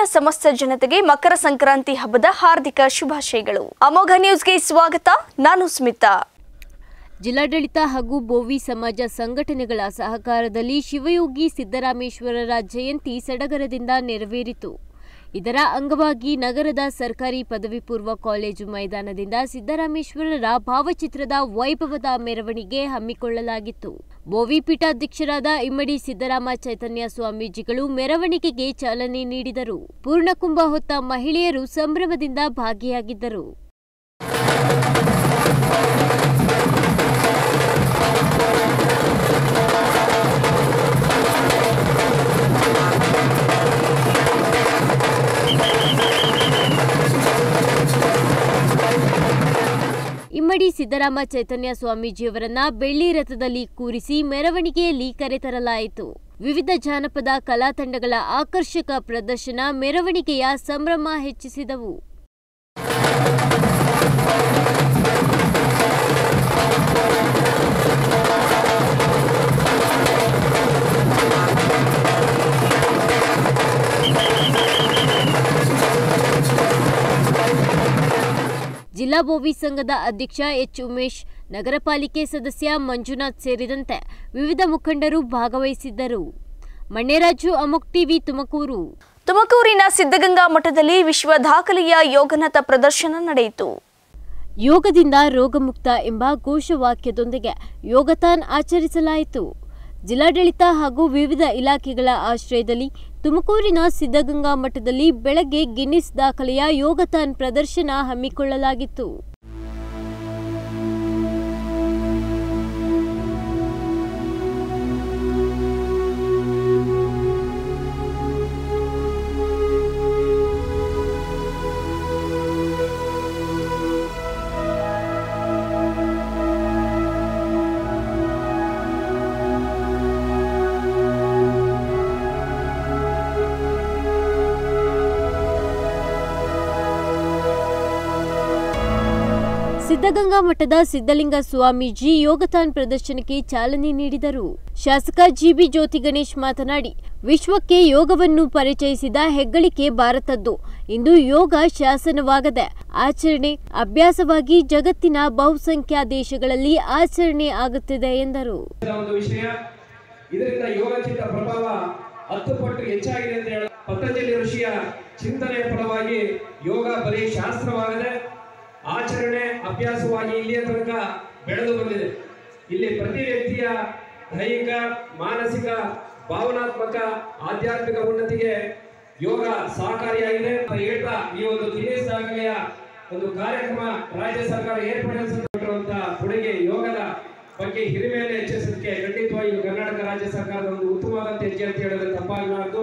ಸಮಸ್ತ ಜನತೆಗೆ ಮಕರ ಸಂಕ್ರಾಂತಿ ಹಬ್ಬದ ಹಾರ್ದಿಕ ಶುಭಾಶಯಗಳು ಅಮೋಘ ನ್ಯೂಸ್ಗೆ ಸ್ವಾಗತ ನಾನು ಸ್ಮಿತಾ ಜಿಲ್ಲಾಡಳಿತ ಹಾಗೂ ಬೋವಿ ಸಮಾಜ ಸಂಘಟನೆಗಳ ಸಹಕಾರದಲ್ಲಿ ಶಿವಯೋಗಿ ಸಿದ್ದರಾಮೇಶ್ವರರ ಜಯಂತಿ ಸಡಗರದಿಂದ ನೆರವೇರಿತು ಇದರ ಅಂಗವಾಗಿ ನಗರದ ಸರ್ಕಾರಿ ಪದವಿ ಪೂರ್ವ ಕಾಲೇಜು ಮೈದಾನದಿಂದ ಸಿದ್ದರಾಮೇಶ್ವರರ ಭಾವಚಿತ್ರದ ವೈಭವದ ಮೆರವಣಿಗೆ ಹಮ್ಮಿಕೊಳ್ಳಲಾಗಿತ್ತು ಬೋವಿ ಪೀಠಾಧ್ಯಕ್ಷರಾದ ಇಮ್ಮಡಿ ಸಿದ್ದರಾಮ ಚೈತನ್ಯ ಸ್ವಾಮೀಜಿಗಳು ಮೆರವಣಿಗೆಗೆ ಚಾಲನೆ ನೀಡಿದರು ಪೂರ್ಣಕುಂಭ ಹೊತ್ತ ಮಹಿಳೆಯರು ಸಂಭ್ರಮದಿಂದ ಭಾಗಿಯಾಗಿದ್ದರು ಇಮ್ಮಡಿ ಸಿದ್ದರಾಮ ಚೈತನ್ಯ ಸ್ವಾಮೀಜಿಯವರನ್ನ ಬೆಳ್ಳಿ ರಥದಲ್ಲಿ ಕೂರಿಸಿ ಮೆರವಣಿಗೆಯಲ್ಲಿ ಕರೆತರಲಾಯಿತು ವಿವಿಧ ಜಾನಪದ ಕಲಾ ತಂಡಗಳ ಆಕರ್ಷಕ ಪ್ರದರ್ಶನ ಮೆರವಣಿಗೆಯ ಸಂಭ್ರಮ ಹೆಚ್ಚಿಸಿದವು ಜಿಲ್ಲಾ ಬೋವಿ ಸಂಘದ ಅಧ್ಯಕ್ಷ ಎಚ್ ಉಮೇಶ್ ನಗರ ಪಾಲಿಕೆ ಸದಸ್ಯ ಮಂಜುನಾಥ್ ಸೇರಿದಂತೆ ವಿವಿಧ ಮುಖಂಡರು ಭಾಗವಹಿಸಿದ್ದರು ಮಣ್ಣೆರಾಜು ಅಮೋಕ್ ಟಿವಿ ತುಮಕೂರು ತುಮಕೂರಿನ ಸಿದ್ಧಗಂಗಾ ಮಠದಲ್ಲಿ ವಿಶ್ವ ದಾಖಲೆಯ ಯೋಗನಾಥ ಪ್ರದರ್ಶನ ನಡೆಯಿತು ಯೋಗದಿಂದ ರೋಗಮುಕ್ತ ಎಂಬ ಘೋಷವಾಕ್ಯದೊಂದಿಗೆ ಯೋಗತಾನ್ ಆಚರಿಸಲಾಯಿತು ಜಿಲ್ಲಾಡಳಿತ ಹಾಗೂ ವಿವಿಧ ಇಲಾಖೆಗಳ ಆಶ್ರಯದಲ್ಲಿ ತುಮಕೂರಿನ ಸಿದ್ಧಗಂಗಾ ಮಠದಲ್ಲಿ ಬೆಳಗ್ಗೆ ಗಿನ್ನಿಸ್ ದಾಖಲೆಯ ಯೋಗತಾನ್ ಪ್ರದರ್ಶನ ಹಮ್ಮಿಕೊಳ್ಳಲಾಗಿತ್ತು ಸಿದ್ಧಗಂಗಾ ಮಠದ ಸಿದ್ಧಲಿಂಗ ಸ್ವಾಮೀಜಿ ಯೋಗತಾನ್ ಪ್ರದರ್ಶನಕ್ಕೆ ಚಾಲನೆ ನೀಡಿದರು ಶಾಸಕ ಜಿಬಿ ಜ್ಯೋತಿ ಗಣೇಶ್ ಮಾತನಾಡಿ ವಿಶ್ವಕ್ಕೆ ಯೋಗವನ್ನು ಪರಿಚಯಿಸಿದ ಹೆಗ್ಗಳಿಕೆ ಭಾರತದ್ದು ಇಂದು ಯೋಗ ಶಾಸನವಾಗದೆ ಆಚರಣೆ ಅಭ್ಯಾಸವಾಗಿ ಜಗತ್ತಿನ ಬಹುಸಂಖ್ಯಾ ದೇಶಗಳಲ್ಲಿ ಆಚರಣೆ ಆಗುತ್ತಿದೆ ಎಂದರು ಒಂದು ವಿಷಯ ಇದರಿಂದ ಯೋಗಚಿತ್ತ ಪ್ರಭಾವ ಹತ್ತು ಪಟ್ಟು ಹೆಚ್ಚಾಗಿದೆ ಅಂತ ಹೇಳ ಪತಂಜಲಿ ಋಷಿಯ ಚಿಂತನೆಯ ಫಲವಾಗಿ ಯೋಗ ಬರೀ ಶಾಸ್ತ್ರವಾಗದೆ ಆಚರಣೆ ಅಭ್ಯಾಸವಾಗಿ ಇಲ್ಲಿಯ ತನಕ ಬೆಳೆದು ಬಂದಿದೆ ಇಲ್ಲಿ ಪ್ರತಿ ವ್ಯಕ್ತಿಯ ದೈಹಿಕ ಮಾನಸಿಕ ಭಾವನಾತ್ಮಕ ಆಧ್ಯಾತ್ಮಿಕ ಉನ್ನತಿಗೆ ಯೋಗ ಸಹಕಾರಿಯಾಗಿದೆ ಅಂತ ಹೇಳ್ತಾ ಈ ಒಂದು ಗಿನ್ನಿಸ್ ದಾಖಲೆಯ ಒಂದು ಕಾರ್ಯಕ್ರಮ ರಾಜ್ಯ ಸರ್ಕಾರ ಏರ್ಪಡಿಸಿರುವಂತಹ ಕೊಡುಗೆ ಯೋಗದ ಬಗ್ಗೆ ಹಿರಿಮೆಯನ್ನು ಹೆಚ್ಚಿಸಲಿಕ್ಕೆ ಖಂಡಿತವಾಗಿ ಇದು ಕರ್ನಾಟಕ ರಾಜ್ಯ ಸರ್ಕಾರದ ಒಂದು ಉತ್ತಮವಾದಂತ ಹೆಜ್ಜೆ ಅಂತ ಹೇಳಿದ್ರೆ ತಪ್ಪಾಗಲಾರದು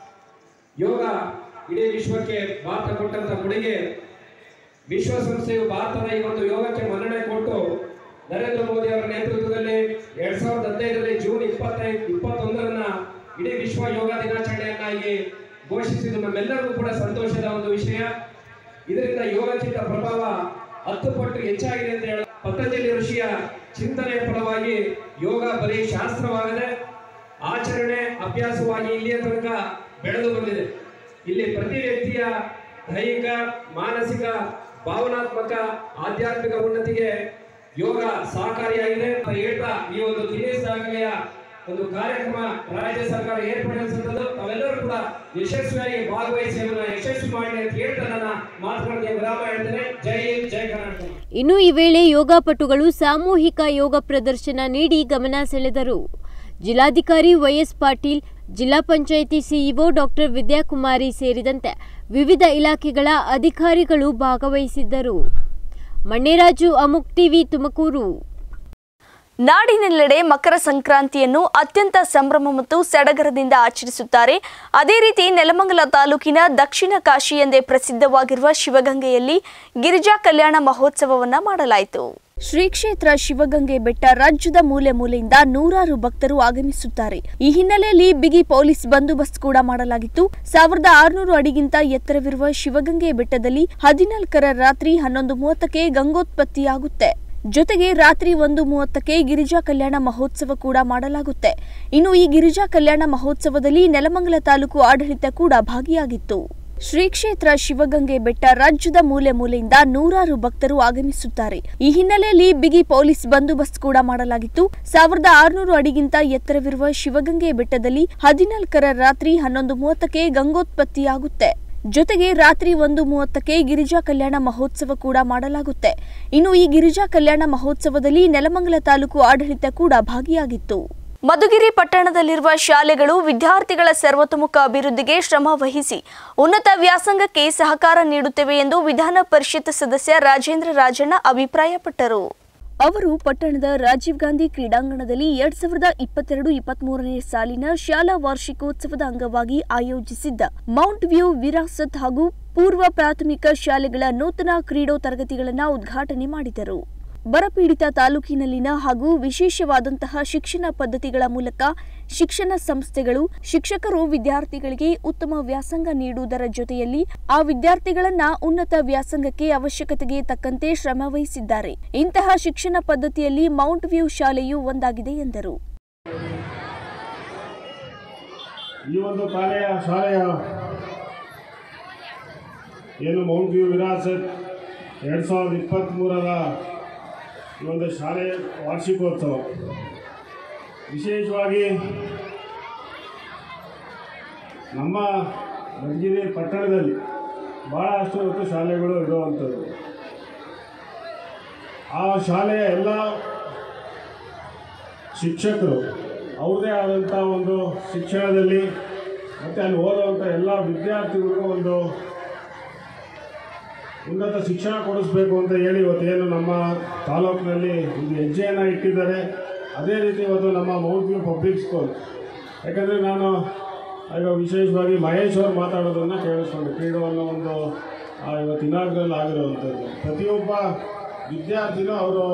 ಯೋಗ ಇಡೀ ವಿಶ್ವಕ್ಕೆ ಭಾರತ ಕೊಟ್ಟಂತ ಕೊಡುಗೆ ವಿಶ್ವಸಂಸ್ಥೆಯು ಭಾರತದ ಈ ಒಂದು ಯೋಗಕ್ಕೆ ಮನ್ನಣೆ ಕೊಟ್ಟು ನರೇಂದ್ರ ಮೋದಿ ಅವರ ನೇತೃತ್ವದಲ್ಲಿ ಎರಡ್ ಸಾವಿರದ ಹದಿನೈದರಲ್ಲಿ ಜೂನ್ ಇಪ್ಪತ್ತೈದು ಇಪ್ಪತ್ತೊಂದರನ್ನ ಇಡೀ ವಿಶ್ವ ಯೋಗ ದಿನಾಚರಣೆಯನ್ನಾಗಿ ಘೋಷಿಸಿದ್ದು ನಮ್ಮೆಲ್ಲರಿಗೂ ಕೂಡ ಸಂತೋಷದ ಒಂದು ವಿಷಯ ಇದರಿಂದ ಯೋಗಚಿತ್ತ ಪ್ರಭಾವ ಹತ್ತು ಪಟ್ಟು ಹೆಚ್ಚಾಗಿದೆ ಅಂತ ಹೇಳ ಪತಂಜಲಿ ಋಷಿಯ ಚಿಂತನೆಯ ಫಲವಾಗಿ ಯೋಗ ಬರೀ ಶಾಸ್ತ್ರವಾಗದೆ ಆಚರಣೆ ಅಭ್ಯಾಸವಾಗಿ ಇಲ್ಲಿಯ ತನಕ ಬೆಳೆದು ಬಂದಿದೆ ಇಲ್ಲಿ ಪ್ರತಿ ವ್ಯಕ್ತಿಯ ದೈಹಿಕ ಮಾನಸಿಕ ಭಾವನಾತ್ಮಕ ಆಧ್ಯಾತ್ಮಿಕ ಉನ್ನತಿಗೆ ಯೋಗ ಸಹಕಾರಿಯಾಗಿದೆ ಅಂತ ಹೇಳ್ತಾ ಈ ಒಂದು ಗಿನ್ನಿಸ್ ದಾಖಲೆಯ ಒಂದು ಕಾರ್ಯಕ್ರಮ ರಾಜ್ಯ ಸರ್ಕಾರ ಏರ್ಪಡಿಸಿದ್ದು ತಾವೆಲ್ಲರೂ ಕೂಡ ಯಶಸ್ವಿಯಾಗಿ ಭಾಗವಹಿಸಿ ಅದನ್ನ ಯಶಸ್ವಿ ಮಾಡಿ ಅಂತ ಹೇಳ್ತಾ ನನ್ನ ಮಾತುಗಳಿಗೆ ವಿರಾಮ ಹೇಳ್ತೇನೆ ಜೈ ಹಿಂದ್ ಜೈ ಕರ್ನಾಟಕ ಇನ್ನು ಈ ವೇಳೆ ಯೋಗಪಟುಗಳು ಸಾಮೂಹಿಕ ಯೋಗ ಪ್ರದರ್ಶನ ನೀಡಿ ಗಮನ ಸೆಳೆದರು ಜಿಲ್ಲಾಧಿಕಾರಿ ವೈಎಸ್ ಪಾಟೀಲ್ ಜಿಲ್ಲಾ ಪಂಚಾಯಿತಿ ಸಿಇಒ ಡಾಕ್ಟರ್ ವಿದ್ಯಾಕುಮಾರಿ ಸೇರಿದಂತೆ ವಿವಿಧ ಇಲಾಖೆಗಳ ಅಧಿಕಾರಿಗಳು ಭಾಗವಹಿಸಿದ್ದರು ಮಣ್ಣೆರಾಜು ಅಮುಕ್ ಟಿವಿ ತುಮಕೂರು ನಾಡಿನೆಲ್ಲೆಡೆ ಮಕರ ಸಂಕ್ರಾಂತಿಯನ್ನು ಅತ್ಯಂತ ಸಂಭ್ರಮ ಮತ್ತು ಸಡಗರದಿಂದ ಆಚರಿಸುತ್ತಾರೆ ಅದೇ ರೀತಿ ನೆಲಮಂಗಲ ತಾಲೂಕಿನ ದಕ್ಷಿಣ ಕಾಶಿ ಎಂದೇ ಪ್ರಸಿದ್ಧವಾಗಿರುವ ಶಿವಗಂಗೆಯಲ್ಲಿ ಗಿರಿಜಾ ಕಲ್ಯಾಣ ಮಹೋತ್ಸವವನ್ನ ಮಾಡಲಾಯಿತು ಶ್ರೀ ಕ್ಷೇತ್ರ ಶಿವಗಂಗೆ ಬೆಟ್ಟ ರಾಜ್ಯದ ಮೂಲೆ ಮೂಲೆಯಿಂದ ನೂರಾರು ಭಕ್ತರು ಆಗಮಿಸುತ್ತಾರೆ ಈ ಹಿನ್ನೆಲೆಯಲ್ಲಿ ಬಿಗಿ ಪೊಲೀಸ್ ಬಂದೋಬಸ್ತ್ ಕೂಡ ಮಾಡಲಾಗಿತ್ತು ಸಾವಿರದ ಆರುನೂರು ಅಡಿಗಿಂತ ಎತ್ತರವಿರುವ ಶಿವಗಂಗೆ ಬೆಟ್ಟದಲ್ಲಿ ಹದಿನಾಲ್ಕರ ರಾತ್ರಿ ಹನ್ನೊಂದು ಮೂವತ್ತಕ್ಕೆ ಗಂಗೋತ್ಪತ್ತಿಯಾಗುತ್ತೆ ಜೊತೆಗೆ ರಾತ್ರಿ ಒಂದು ಮೂವತ್ತಕ್ಕೆ ಗಿರಿಜಾ ಕಲ್ಯಾಣ ಮಹೋತ್ಸವ ಕೂಡ ಮಾಡಲಾಗುತ್ತೆ ಇನ್ನು ಈ ಗಿರಿಜಾ ಕಲ್ಯಾಣ ಮಹೋತ್ಸವದಲ್ಲಿ ನೆಲಮಂಗಲ ತಾಲೂಕು ಆಡಳಿತ ಕೂಡ ಭಾಗಿಯಾಗಿತ್ತು ಶ್ರೀ ಕ್ಷೇತ್ರ ಶಿವಗಂಗೆ ಬೆಟ್ಟ ರಾಜ್ಯದ ಮೂಲೆ ಮೂಲೆಯಿಂದ ನೂರಾರು ಭಕ್ತರು ಆಗಮಿಸುತ್ತಾರೆ ಈ ಹಿನ್ನೆಲೆಯಲ್ಲಿ ಬಿಗಿ ಪೊಲೀಸ್ ಬಂದೋಬಸ್ತ್ ಕೂಡ ಮಾಡಲಾಗಿತ್ತು ಸಾವಿರದ ಆರುನೂರು ಅಡಿಗಿಂತ ಎತ್ತರವಿರುವ ಶಿವಗಂಗೆ ಬೆಟ್ಟದಲ್ಲಿ ಹದಿನಾಲ್ಕರ ರಾತ್ರಿ ಹನ್ನೊಂದು ಮೂವತ್ತಕ್ಕೆ ಗಂಗೋತ್ಪತ್ತಿಯಾಗುತ್ತೆ ಜೊತೆಗೆ ರಾತ್ರಿ ಒಂದು ಮೂವತ್ತಕ್ಕೆ ಗಿರಿಜಾ ಕಲ್ಯಾಣ ಮಹೋತ್ಸವ ಕೂಡ ಮಾಡಲಾಗುತ್ತೆ ಇನ್ನು ಈ ಗಿರಿಜಾ ಕಲ್ಯಾಣ ಮಹೋತ್ಸವದಲ್ಲಿ ನೆಲಮಂಗಲ ತಾಲೂಕು ಆಡಳಿತ ಕೂಡ ಭಾಗಿಯಾಗಿತ್ತು ಮಧುಗಿರಿ ಪಟ್ಟಣದಲ್ಲಿರುವ ಶಾಲೆಗಳು ವಿದ್ಯಾರ್ಥಿಗಳ ಸರ್ವತೋಮುಖ ಅಭಿವೃದ್ಧಿಗೆ ಶ್ರಮ ವಹಿಸಿ ಉನ್ನತ ವ್ಯಾಸಂಗಕ್ಕೆ ಸಹಕಾರ ನೀಡುತ್ತವೆ ಎಂದು ವಿಧಾನ ಪರಿಷತ್ ಸದಸ್ಯ ರಾಜೇಂದ್ರ ರಾಜಣ್ಣ ಅಭಿಪ್ರಾಯಪಟ್ಟರು ಅವರು ಪಟ್ಟಣದ ರಾಜೀವ್ ಗಾಂಧಿ ಕ್ರೀಡಾಂಗಣದಲ್ಲಿ ಎರಡ್ ಸಾವಿರದ ಇಪ್ಪತ್ತೆರಡು ಇಪ್ಪತ್ಮೂರನೇ ಸಾಲಿನ ಶಾಲಾ ವಾರ್ಷಿಕೋತ್ಸವದ ಅಂಗವಾಗಿ ಆಯೋಜಿಸಿದ್ದ ಮೌಂಟ್ ವ್ಯೂ ವಿರಾಸತ್ ಹಾಗೂ ಪೂರ್ವ ಪ್ರಾಥಮಿಕ ಶಾಲೆಗಳ ನೂತನ ಕ್ರೀಡೋ ತರಗತಿಗಳನ್ನು ಉದ್ಘಾಟನೆ ಮಾಡಿದರು ಬರಪೀಡಿತ ತಾಲೂಕಿನಲ್ಲಿನ ಹಾಗೂ ವಿಶೇಷವಾದಂತಹ ಶಿಕ್ಷಣ ಪದ್ಧತಿಗಳ ಮೂಲಕ ಶಿಕ್ಷಣ ಸಂಸ್ಥೆಗಳು ಶಿಕ್ಷಕರು ವಿದ್ಯಾರ್ಥಿಗಳಿಗೆ ಉತ್ತಮ ವ್ಯಾಸಂಗ ನೀಡುವುದರ ಜೊತೆಯಲ್ಲಿ ಆ ವಿದ್ಯಾರ್ಥಿಗಳನ್ನ ಉನ್ನತ ವ್ಯಾಸಂಗಕ್ಕೆ ಅವಶ್ಯಕತೆಗೆ ತಕ್ಕಂತೆ ಶ್ರಮ ವಹಿಸಿದ್ದಾರೆ ಇಂತಹ ಶಿಕ್ಷಣ ಪದ್ಧತಿಯಲ್ಲಿ ಮೌಂಟ್ ವ್ಯೂ ಶಾಲೆಯು ಒಂದಾಗಿದೆ ಎಂದರು ಈ ಒಂದು ಶಾಲೆಯ ಶಾಲೆಯ ಏನು ಮೌಂಟ್ ವ್ಯೂ ವಿರಾಸತ್ ಎರಡು ಸಾವಿರದ ಇಪ್ಪತ್ತ್ಮೂರರ ಈ ಒಂದು ಶಾಲೆಯ ವಾರ್ಷಿಕೋತ್ಸವ ವಿಶೇಷವಾಗಿ ನಮ್ಮ ಮಧುಗಿರಿ ಪಟ್ಟಣದಲ್ಲಿ ಭಾಳಷ್ಟು ಹೊತ್ತು ಶಾಲೆಗಳು ಇರುವಂಥದ್ದು ಆ ಶಾಲೆಯ ಎಲ್ಲ ಶಿಕ್ಷಕರು ಅವ್ರದ್ದೇ ಆದಂಥ ಒಂದು ಶಿಕ್ಷಣದಲ್ಲಿ ಮತ್ತು ಅಲ್ಲಿ ಓದುವಂಥ ಎಲ್ಲ ವಿದ್ಯಾರ್ಥಿಗಳಿಗೂ ಒಂದು ಉನ್ನತ ಶಿಕ್ಷಣ ಕೊಡಿಸ್ಬೇಕು ಅಂತ ಹೇಳಿ ಇವತ್ತೇನು ನಮ್ಮ ತಾಲೂಕಿನಲ್ಲಿ ಒಂದು ಹೆಜ್ಜೆಯನ್ನು ಇಟ್ಟಿದ್ದಾರೆ ಅದೇ ರೀತಿ ಇವತ್ತು ನಮ್ಮ ಮೌಂಟ್ ವ್ಯೂ ಪಬ್ಲಿಕ್ ಸ್ಕೂಲ್ ಯಾಕಂದರೆ ನಾನು ಈಗ ವಿಶೇಷವಾಗಿ ಮಹೇಶ್ ಅವರು ಮಾತಾಡೋದನ್ನು ಕೇಳಿಸ್ಕೊಂಡು ಕ್ರೀಡೋ ಅನ್ನೋ ಒಂದು ಆ, ಇವತ್ತು ಇನಾಗ್ರಲ್ ಆಗಿರುವಂಥದ್ದು ಪ್ರತಿಯೊಬ್ಬ ವಿದ್ಯಾರ್ಥಿನೂ ಅವರು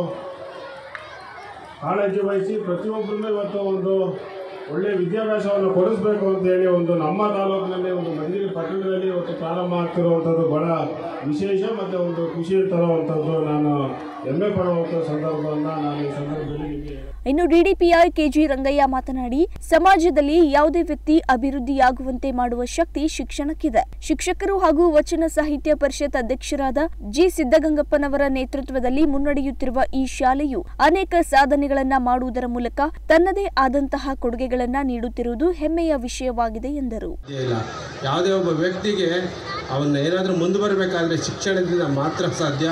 ಕಾಳಜಿ ವಹಿಸಿ ಪ್ರತಿಯೊಬ್ಬರನ್ನೂ ಇವತ್ತು ಒಂದು ಒಳ್ಳೆಯ ವಿದ್ಯಾಭ್ಯಾಸವನ್ನು ಕೊಡಿಸ್ಬೇಕು ಅಂತ ಹೇಳಿ ಒಂದು ನಮ್ಮ ತಾಲೂಕಿನಲ್ಲಿ ಒಂದು ಮಂದಿರ ಪಟ್ಟಣದಲ್ಲಿ ಇವತ್ತು ಪ್ರಾರಂಭ ಆಗ್ತಿರುವಂಥದ್ದು ಬಹಳ ವಿಶೇಷ ಮತ್ತು ಒಂದು ಖುಷಿ ತರುವಂಥದ್ದು ನಾನು ಹೆಮ್ಮೆ ಪಡುವಂಥ ಸಂದರ್ಭವನ್ನು ನಾನು ಈ ಸಂದರ್ಭದಲ್ಲಿ ನಿಮಗೆ ಇನ್ನು ಡಿಡಿಪಿಐ ಕೆಜಿ ರಂಗಯ್ಯ ಮಾತನಾಡಿ ಸಮಾಜದಲ್ಲಿ ಯಾವುದೇ ವ್ಯಕ್ತಿ ಅಭಿವೃದ್ಧಿಯಾಗುವಂತೆ ಮಾಡುವ ಶಕ್ತಿ ಶಿಕ್ಷಣಕ್ಕಿದೆ ಶಿಕ್ಷಕರು ಹಾಗೂ ವಚನ ಸಾಹಿತ್ಯ ಪರಿಷತ್ ಅಧ್ಯಕ್ಷರಾದ ಜಿ ಸಿದ್ದಗಂಗಪ್ಪನವರ ನೇತೃತ್ವದಲ್ಲಿ ಮುನ್ನಡೆಯುತ್ತಿರುವ ಈ ಶಾಲೆಯು ಅನೇಕ ಸಾಧನೆಗಳನ್ನ ಮಾಡುವುದರ ಮೂಲಕ ತನ್ನದೇ ಆದಂತಹ ಕೊಡುಗೆಗಳನ್ನ ನೀಡುತ್ತಿರುವುದು ಹೆಮ್ಮೆಯ ವಿಷಯವಾಗಿದೆ ಎಂದರು ಸಾಧ್ಯ ಇಲ್ಲ ಯಾವುದೇ ಒಬ್ಬ ವ್ಯಕ್ತಿಗೆ ಅವನ್ನ ಏನಾದರೂ ಮುಂದೆ ಬರಬೇಕಾದ್ರೆ ಶಿಕ್ಷಣದಿಂದ ಮಾತ್ರ ಸಾಧ್ಯ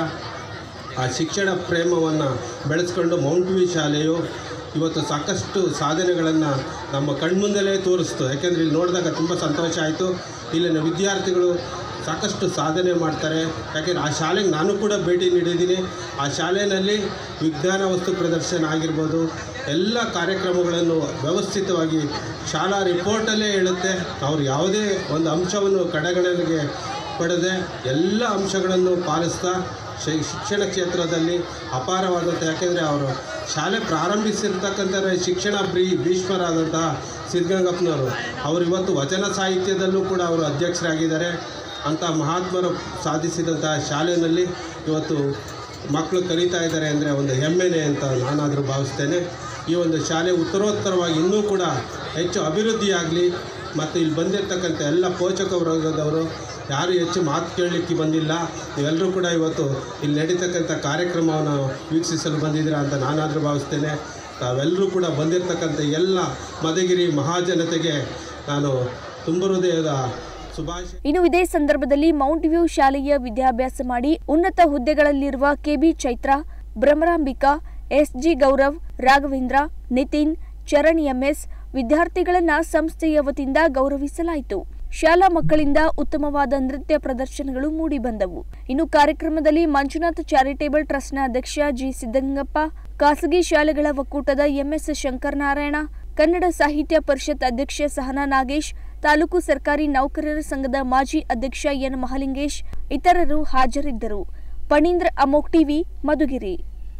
ಆ ಶಿಕ್ಷಣ ಪ್ರೇಮವನ್ನು ಬೆಳೆಸ್ಕೊಂಡು ಮೌಂಟ್ ವಿ ಶಾಲೆಯು ಇವತ್ತು ಸಾಕಷ್ಟು ಸಾಧನೆಗಳನ್ನು ನಮ್ಮ ಕಣ್ಮುಂದಲೇ ತೋರಿಸ್ತು ಯಾಕೆಂದರೆ ಇಲ್ಲಿ ನೋಡಿದಾಗ ತುಂಬ ಸಂತೋಷ ಆಯಿತು ಇಲ್ಲಿನ ವಿದ್ಯಾರ್ಥಿಗಳು ಸಾಕಷ್ಟು ಸಾಧನೆ ಮಾಡ್ತಾರೆ ಯಾಕೆಂದರೆ ಆ ಶಾಲೆಗೆ ನಾನು ಕೂಡ ಭೇಟಿ ನೀಡಿದ್ದೀನಿ ಆ ಶಾಲೆಯಲ್ಲಿ ವಿಜ್ಞಾನ ವಸ್ತು ಪ್ರದರ್ಶನ ಆಗಿರ್ಬೋದು ಎಲ್ಲ ಕಾರ್ಯಕ್ರಮಗಳನ್ನು ವ್ಯವಸ್ಥಿತವಾಗಿ ಶಾಲಾ ರಿಪೋರ್ಟಲ್ಲೇ ಹೇಳುತ್ತೆ ಅವ್ರು ಯಾವುದೇ ಒಂದು ಅಂಶವನ್ನು ಕಡೆಗಣನೆಗೆ ಪಡೆದೆ ಎಲ್ಲ ಅಂಶಗಳನ್ನು ಪಾಲಿಸ್ತಾ ಶೈ- ಶಿಕ್ಷಣ ಕ್ಷೇತ್ರದಲ್ಲಿ ಅಪಾರವಾದಂಥ ಯಾಕೆಂದರೆ ಅವರು ಶಾಲೆ ಪ್ರಾರಂಭಿಸಿರ್ತಕ್ಕಂಥ ಶಿಕ್ಷಣ ಬ್ರೀ ಭೀಷ್ಮರಾದಂತಹ ಸಿದ್ಧಗಂಗಪ್ಪನವರು ಅವರು ಇವತ್ತು ವಚನ ಸಾಹಿತ್ಯದಲ್ಲೂ ಕೂಡ ಅವರು ಅಧ್ಯಕ್ಷರಾಗಿದ್ದಾರೆ ಅಂಥ ಮಹಾತ್ಮರು ಸಾಧಿಸಿದಂತಹ ಶಾಲೆಯಲ್ಲಿ ಇವತ್ತು ಮಕ್ಕಳು ಕಲಿತಾ ಇದ್ದಾರೆ ಅಂದರೆ ಒಂದು ಹೆಮ್ಮೆನೆ ಅಂತ ನಾನಾದರೂ ಭಾವಿಸ್ತೇನೆ ಈ ಒಂದು ಶಾಲೆ ಉತ್ತರೋತ್ತರವಾಗಿ ಇನ್ನೂ ಕೂಡ ಹೆಚ್ಚು ಅಭಿವೃದ್ಧಿಯಾಗಲಿ ಮತ್ತು ಇಲ್ಲಿ ಬಂದಿರತಕ್ಕಂಥ ಎಲ್ಲ ಪೋಷಕ ವರ್ಗದವರು ಯಾರು ಹೆಚ್ಚು ಮಾತು ಕೇಳಲಿಕ್ಕೆ ಬಂದಿಲ್ಲ ನೀವೆಲ್ಲರೂ ಕೂಡ ಇವತ್ತು ಇಲ್ಲಿ ನಡೀತಕ್ಕಂಥ ಕಾರ್ಯಕ್ರಮವನ್ನು ವೀಕ್ಷಿಸಲು ಬಂದಿದ್ದೀರಾ ಅಂತ ನಾನಾದರೂ ಭಾವಿಸ್ತೇನೆ ತಾವೆಲ್ಲರೂ ಕೂಡ ಬಂದಿರತಕ್ಕಂಥ ಎಲ್ಲ ಮದಗಿರಿ ಮಹಾಜನತೆಗೆ ನಾನು ತುಂಬ ಹೃದಯದ ಶುಭಾಶಯ ಇನ್ನು ಇದೇ ಸಂದರ್ಭದಲ್ಲಿ ಮೌಂಟ್ ವ್ಯೂ ಶಾಲೆಯ ವಿದ್ಯಾಭ್ಯಾಸ ಮಾಡಿ ಉನ್ನತ ಹುದ್ದೆಗಳಲ್ಲಿರುವ K B Chaitra Bhramarambika S G Gaurav Raghavendra Nitin Charan M S ವಿದ್ಯಾರ್ಥಿಗಳನ್ನ ಸಂಸ್ಥೆಯ ವತಿಯಿಂದ ಗೌರವಿಸಲಾಯಿತು ಶಾಲಾ ಮಕ್ಕಳಿಂದ ಉತ್ತಮವಾದ ನೃತ್ಯ ಪ್ರದರ್ಶನಗಳು ಮೂಡಿಬಂದವು ಇನ್ನು ಕಾರ್ಯಕ್ರಮದಲ್ಲಿ ಮಂಜುನಾಥ್ ಚಾರಿಟೇಬಲ್ ಟ್ರಸ್ಟ್ನ ಅಧ್ಯಕ್ಷ ಜಿ ಸಿದ್ದಗಂಗಪ್ಪ ಖಾಸಗಿ ಶಾಲೆಗಳ ಒಕ್ಕೂಟದ ಎಂಎಸ್ ಶಂಕರನಾರಾಯಣ ಕನ್ನಡ ಸಾಹಿತ್ಯ ಪರಿಷತ್ ಅಧ್ಯಕ್ಷ ಸಹನಾ ನಾಗೇಶ್ ತಾಲೂಕು ಸರ್ಕಾರಿ ನೌಕರರ ಸಂಘದ ಮಾಜಿ ಅಧ್ಯಕ್ಷ ಎನ್ ಮಹಾಲಿಂಗೇಶ್ ಇತರರು ಹಾಜರಿದ್ದರು ಪಣೀಂದ್ರ ಅಮೋಕ್ ಟಿವಿ ಮಧುಗಿರಿ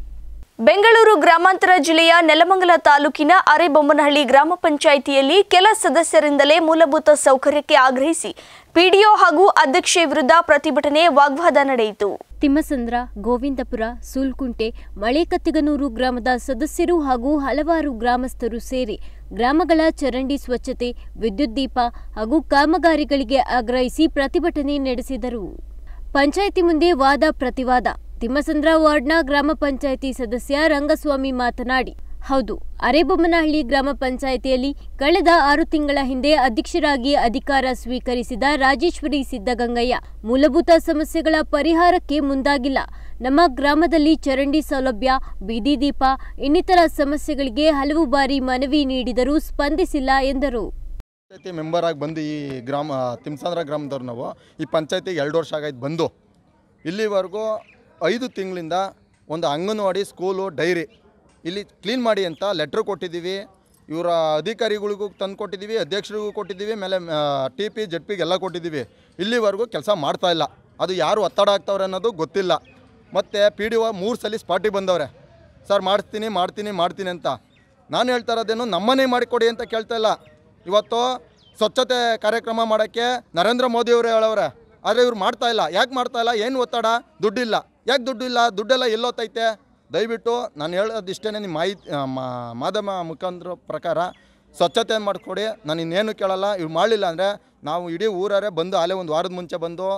ಬೆಂಗಳೂರು ಗ್ರಾಮಾಂತರ ಜಿಲ್ಲೆಯ ನೆಲಮಂಗಲ ತಾಲೂಕಿನ ಅರೆಬೊಮ್ಮನಹಳ್ಳಿ ಗ್ರಾಮ ಪಂಚಾಯಿತಿಯಲ್ಲಿ ಕೆಲ ಸದಸ್ಯರಿಂದಲೇ ಮೂಲಭೂತ ಸೌಕರ್ಯಕ್ಕೆ ಆಗ್ರಹಿಸಿ ಪಿಡಿಒ ಹಾಗೂ ಅಧ್ಯಕ್ಷೆ ವಿರುದ್ಧ ಪ್ರತಿಭಟನೆ ವಾಗ್ವಾದ ನಡೆಯಿತು ತಿಮ್ಮಸಂದ್ರ ಗೋವಿಂದಪುರ ಸೂಲ್ಕುಂಟೆ ಮಳೆಕತ್ತಿಗನೂರು ಗ್ರಾಮದ ಸದಸ್ಯರು ಹಾಗೂ ಹಲವಾರು ಗ್ರಾಮಸ್ಥರು ಸೇರಿ ಗ್ರಾಮಗಳ ಚರಂಡಿ ಸ್ವಚ್ಛತೆ ವಿದ್ಯುತ್ ದೀಪ ಹಾಗೂ ಕಾಮಗಾರಿಗಳಿಗೆ ಆಗ್ರಹಿಸಿ ಪ್ರತಿಭಟನೆ ನಡೆಸಿದರು ಪಂಚಾಯಿತಿ ಮುಂದೆ ವಾದ ಪ್ರತಿವಾದ ತಿಮ್ಮಸಂದ್ರ ವಾರ್ಡ್ನ ಗ್ರಾಮ ಪಂಚಾಯಿತಿ ಸದಸ್ಯ ರಂಗಸ್ವಾಮಿ ಮಾತನಾಡಿ ಹೌದು ಅರೇಬೊಮ್ಮನಹಳ್ಳಿ ಗ್ರಾಮ ಪಂಚಾಯಿತಿಯಲ್ಲಿ ಕಳೆದ ಆರು ತಿಂಗಳ ಹಿಂದೆ ಅಧ್ಯಕ್ಷರಾಗಿ ಅಧಿಕಾರ ಸ್ವೀಕರಿಸಿದ ರಾಜೇಶ್ವರಿ ಸಿದ್ದಗಂಗಯ್ಯ ಮೂಲಭೂತ ಸಮಸ್ಯೆಗಳ ಪರಿಹಾರಕ್ಕೆ ಮುಂದಾಗಿಲ್ಲ ನಮ್ಮ ಗ್ರಾಮದಲ್ಲಿ ಚರಂಡಿ ಸೌಲಭ್ಯ ಬೀದಿ ದೀಪ ಇನ್ನಿತರ ಸಮಸ್ಯೆಗಳಿಗೆ ಹಲವು ಬಾರಿ ಮನವಿ ನೀಡಿದರೂ ಸ್ಪಂದಿಸಿಲ್ಲ ಎಂದರು ಪಂಚಾಯತಿ ಮೆಂಬರ್ ಆಗಿ ಬಂದು ಈ ಗ್ರಾಮ ತಿಮ್ಸಂದ್ರ ಗ್ರಾಮದವ್ರು ನಾವು ಈ ಪಂಚಾಯತಿಗೆ ಎರಡು ವರ್ಷ ಆಗೈತೆ ಬಂದು ಇಲ್ಲಿವರೆಗೂ ಐದು ತಿಂಗಳಿಂದ ಒಂದು ಅಂಗನವಾಡಿ ಸ್ಕೂಲು ಡೈರಿ ಇಲ್ಲಿ ಕ್ಲೀನ್ ಮಾಡಿ ಅಂತ ಲೆಟ್ರ್ ಕೊಟ್ಟಿದ್ದೀವಿ ಇವರ ಅಧಿಕಾರಿಗಳಿಗೂ ತಂದು ಕೊಟ್ಟಿದ್ದೀವಿ ಅಧ್ಯಕ್ಷರಿಗೂ ಕೊಟ್ಟಿದ್ದೀವಿ ಮೇಲೆ ಟಿ ಪಿ ಜೆಡ್ ಪಿಗೆ ಎಲ್ಲ ಕೊಟ್ಟಿದ್ದೀವಿ ಇಲ್ಲಿವರೆಗೂ ಕೆಲಸ ಮಾಡ್ತಾ ಇಲ್ಲ ಅದು ಯಾರು ಒತ್ತಡ ಆಗ್ತವ್ರೆ ಅನ್ನೋದು ಗೊತ್ತಿಲ್ಲ ಮತ್ತು ಪಿ ಡಿ ಒ ಮೂರು ಸಲ ಸ್ಪಾಟಿಗೆ ಬಂದವ್ರೆ ಸರ್ ಮಾಡ್ತೀನಿ ಮಾಡ್ತೀನಿ ಮಾಡ್ತೀನಿ ಅಂತ ನಾನು ಹೇಳ್ತಾ ಇರೋದೇನು ನಮ್ಮನೆ ಮಾಡಿಕೊಡಿ ಅಂತ ಕೇಳ್ತಾ ಇಲ್ಲ ಇವತ್ತು ಸ್ವಚ್ಛತೆ ಕಾರ್ಯಕ್ರಮ ಮಾಡೋಕ್ಕೆ ನರೇಂದ್ರ ಮೋದಿಯವರು ಹೇಳವ್ರೆ ಆದರೆ ಇವ್ರು ಮಾಡ್ತಾ ಇಲ್ಲ ಯಾಕೆ ಮಾಡ್ತಾ ಇಲ್ಲ ಏನು ಒತ್ತಡ ದುಡ್ಡಿಲ್ಲ ಯಾಕೆ ದುಡ್ಡಿಲ್ಲ ದುಡ್ಡೆಲ್ಲ ಎಲ್ಲೋತೈತೆ ದಯವಿಟ್ಟು ನಾನು ಹೇಳೋದು ಇಷ್ಟೇ ನಿಮ್ಮ ಮಾಹಿತಿ ಆ, ಮಾ- ಮಾಧ್ಯಮ ಮುಖಾಂತರ ಪ್ರಕಾರ ಸ್ವಚ್ಛತೆ ಮಾಡಿಕೊಡಿ ನಾನು ಇನ್ನೇನು ಕೇಳಲ್ಲ ಇವ್ರು ಮಾಡಲಿಲ್ಲ ಅಂದರೆ ನಾವು ಇಡೀ ಊರೇ ಬಂದು ಅಲ್ಲೇ ಒಂದು ವಾರದ ಮುಂಚೆ ಬಂದು